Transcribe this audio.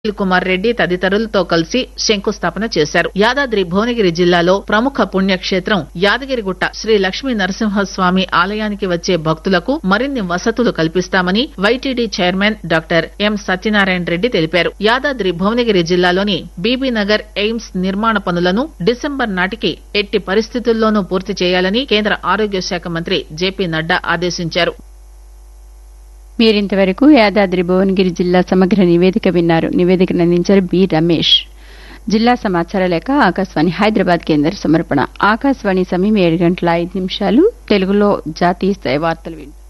సునీల్ కుమార్ రెడ్డి తదితరులతో కలిసి శంకుస్థాపన చేశారు యాదాద్రి భువనగిరి జిల్లాలో ప్రముఖ పుణ్యక్షేత్రం యాదగిరిగుట్ట శ్రీ లక్ష్మీ నరసింహస్వామి ఆలయానికి వచ్చే భక్తులకు మరిన్ని వసతులు కల్పిస్తామని YTD chairman doctor M Satyanarayana Reddy తెలిపారు యాదాద్రి భువనగిరి జిల్లాలోని బీబీనగర్ ఎయిమ్స్ నిర్మాణ పనులను డిసెంబర్ నాటికి ఎట్టి పరిస్థితుల్లోనూ పూర్తి చేయాలని కేంద్ర ఆరోగ్య శాఖ మంత్రి జేపీ నడ్డా ఆదేశించారు మీరింతవరకు యాదాద్రి భువనగిరి జిల్లా సమగ్ర నివేదిక విన్నారు నివేదికను అందించారు బి రమేష్ జిల్లా సమాచార లేఖ ఆకాశవాణి హైదరాబాద్ కేంద్ర సమర్పణ ఆకాశవాణి సమయం ఏడు గంటల ఐదు నిమిషాలు తెలుగులో జాతీయ స్థాయి వార్తలు వింటారు